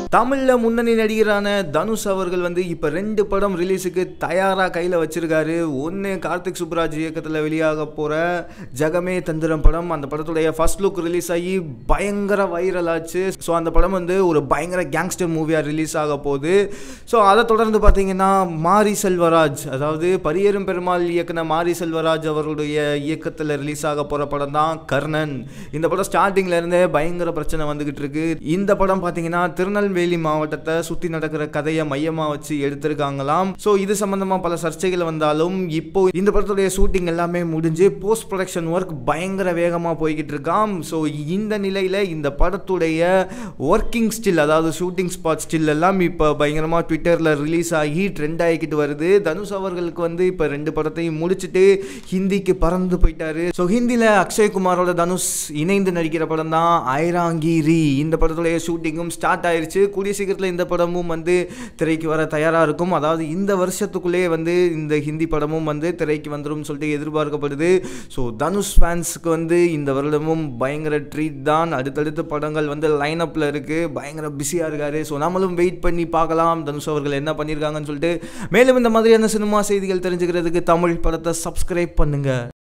தமிழ்ல முன்னணி நடிகரான தனுஷ் அவர்கள் வந்து இப்ப ரெண்டு படம் ரிலீஸுக்கு தயாரா கையில வச்சிருக்காரு ஒன்னு கார்த்திக் சுப்ராஜ் இயக்கத்துல வெளியாக போற ஜகமே தந்திரம் படம் அந்த படத்துடைய ஃபர்ஸ்ட் லுக் ரிலீஸ் ஆகி பயங்கர வைரல் ஆச்சு ஸோ அந்த படம் வந்து ஒரு பயங்கர கேங்ஸ்டர் மூவியாக ரிலீஸ் ஆக போகுது ஸோ அதை தொடர்ந்து பார்த்தீங்கன்னா மாரி செல்வராஜ் அதாவது பரியரும் பெருமாள் இயக்குன மாரி செல்வராஜ் அவருடைய இயக்கத்தில் ரிலீஸ் ஆக போகிற படம் தான் கர்ணன் இந்த படம் ஸ்டார்டிங்ல இருந்தே பயங்கர பிரச்சனை வந்துகிட்டு இருக்கு இந்த படம் பார்த்தீங்கன்னா திருநெல்வேலி மாவட்டத்தை சுற்றி நடக்கிற கதையை மையமாக வச்சு எடுத்திருக்காங்களாம் ஸோ இது சம்பந்தமாக பல சர்ச்சைகள் வந்தாலும் இப்போ இந்த படத்துடைய ஷூட்டிங் எல்லாமே முடிஞ்சு போஸ்ட் ப்ரொடக்ஷன் ஒர்க் பயங்கர வேகமாக போய்கிட்டு இருக்காம் ஸோ இந்த நிலையில் இந்த படத்துடைய ஒர்க்கிங் ஸ்டில் அதாவது ஷூட்டிங் ஸ்பாட் ஸ்டில் எல்லாம் இப்போ பயங்கரமாக ட்விட்டரில் ரிலீஸ் ஆகி ட்ரெண்ட் ஆகிக்கிட்டு வருது தனுஷ் அவர்களுக்கு வந்து இப்போ ரெண்டு படத்தையும் முடிச்சுட்டு ஹிந்திக்கு பறந்து போயிட்டாரு ஸோ ஹிந்தியில் அக்ஷய் குமாரோட தனுஷ் இணைந்து நடிக்கிற படம் தான் ஐராங்கிரி இந்த படத்துடைய ஷூட்டிங்கும் ஸ்டார்ட் ஆயிருச்சு கூடிய சீக்கிரத்தில் இந்த படமும் வந்து திரைக்கு வர தயாராக இருக்கும் அதாவது இந்த வருஷத்துக்குள்ளே வந்து இந்த ஹிந்தி படமும் வந்து திரைக்கு வந்துடும் சொல்லிட்டு எதிர்பார்க்கப்படுது ஸோ தனுஷ் ஃபேன்ஸுக்கு வந்து இந்த வருடமும் பயங்கர ட்ரீட் தான் அடுத்தடுத்த படங்கள் வந்து லைன் அப்பில் இருக்குது பயங்கர பிஸியாக இருக்காரு ஸோ நம்மளும் வெயிட் பண்ணி பார்க்கலாம் தனுஷ் அவர்கள் என்ன பண்ணியிருக்காங்கன்னு சொல்லிட்டு மேலும் இந்த மாதிரியான சினிமா செய்திகள் தெரிஞ்சுக்கிறதுக்கு தமிழ் படத்தை சப்ஸ்கிரைப் பண்ணுங்கள்